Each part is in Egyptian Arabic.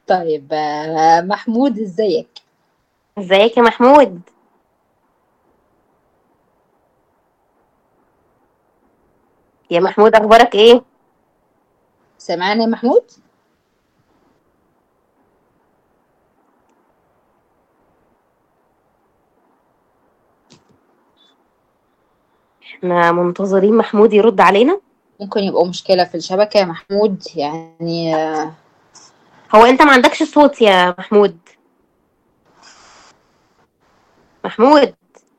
طيب آه، محمود ازيك ازيك يا محمود يا محمود اخبارك ايه سامعني يا محمود احنا منتظرين محمود يرد علينا ممكن يبقوا مشكلة في الشبكة يا محمود يعني آه، هو انت ما عندكش صوت يا محمود محمود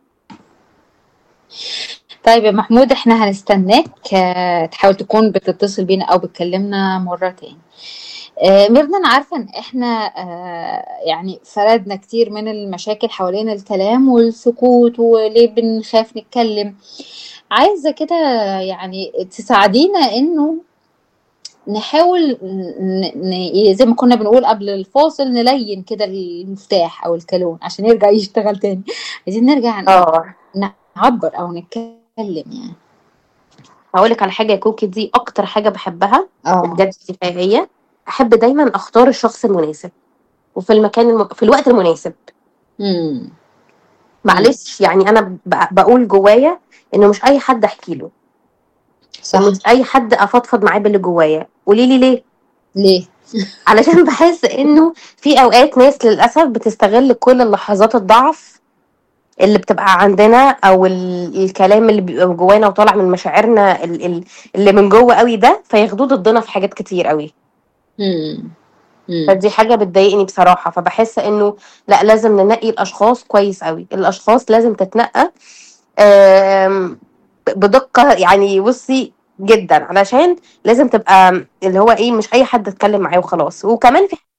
طيب يا محمود احنا هنستناك آه، تحاول تكون بتتصل بينا او بتكلمنا مرة تاني آه، ميرنا انا عارفة ان احنا آه، يعني فردنا كتير من المشاكل حوالين الكلام والسكوت وليه بنخاف نتكلم عايزة كده يعني تساعدينا انه نحاول ن... ن... زي ما كنا بنقول قبل الفاصل نلين كده المفتاح او الكالون عشان يرجع يشتغل تاني عايزين نرجع ن- اه نعبر او نتكلم يعني هقولك على حاجه يا كوكي دي اكتر حاجه بحبها اه بجد دي حقيقيه احب دايما اختار الشخص المناسب وفي المكان الم... في الوقت المناسب امم معلش يعني انا ب... بقول جوايا انه مش اي حد احكي له صح ومش اي حد افضفض معاه باللي جوايا قولي لي ليه ليه علشان بحس انه في اوقات ناس للاسف بتستغل كل اللحظات الضعف اللي بتبقى عندنا او ال- الكلام اللي بيبقى جوانا وطالع من مشاعرنا ال- ال- اللي من جوه قوي ده فياخدوه ضدنا في حاجات كتير قوي امم امم فدي حاجه بتضايقني بصراحه فبحس انه لا لازم ننقي الاشخاص كويس قوي الاشخاص لازم تتنقى آم، بدقه يعني بصي جدا علشان لازم تبقى اللي هو ايه مش اي حد اتكلم معاه وخلاص وكمان في